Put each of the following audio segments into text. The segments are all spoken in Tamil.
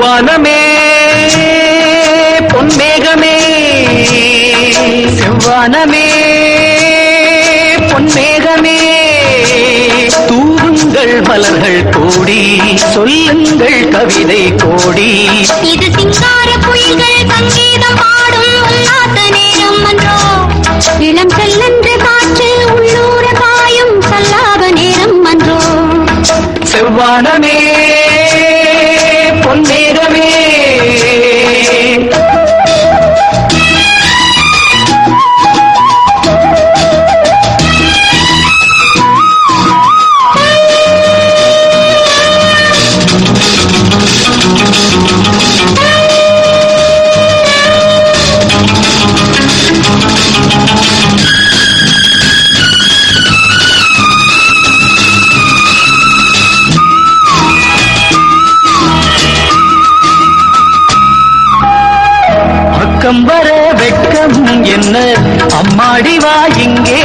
செவ்வானமே பொன்மேகமே செவ்வானமே பொன்மேகமே தூவுங்கள் மலர்கள் கோடி சொல்லுங்கள் கவிதை கோடி இது சிங்கார குயில்கள் சங்கீதம் பாடும் உல்லாச நேரம் அன்றோ இளம் செல்லன்று காற்று உள்ளூர பாயும் சல்லாப நேரம் அன்றோ செவ்வானமே பொன்மேகமே பக்கம் வர வெட்கம் என்ன அம்மாடி வா இங்கே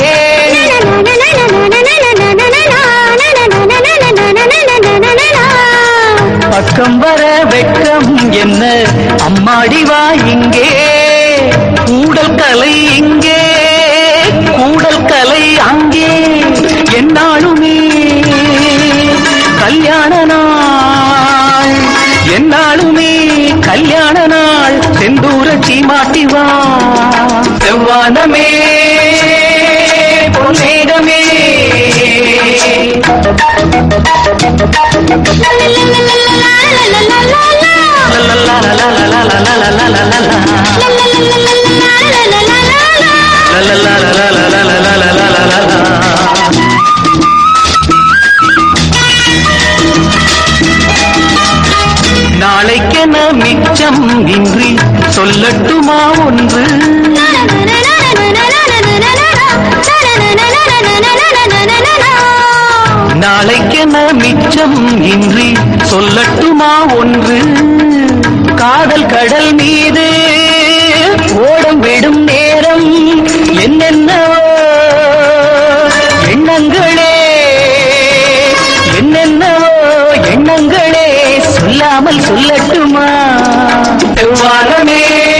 பக்கம் வர வெட்கம் என்ன அம்மாடி வா இங்கே கூடல் கலை இங்கே கூடல் கலை அங்கே என்னாலுமே கல்யாண நாள் என்னாலுமே கல்யாண நாள் செந்தூர சீமாட்டி வா செவ்வானமே பொன்னேகமே நாளைக்கென மிச்சம் இன்றி சொல்லட்டுமா ஒன்று நாளைக்கென மிச்சம் இன்றி சொல்லட்டுமா ஒன்று காதல் கடல் மீது ஓடம் விடும் நேரம் என்னென்னவோ எண்ணங்களே என்னென்னவோ எண்ணங்களே சொல்லாமல் சொல்லட்டுமா செவ்வானமே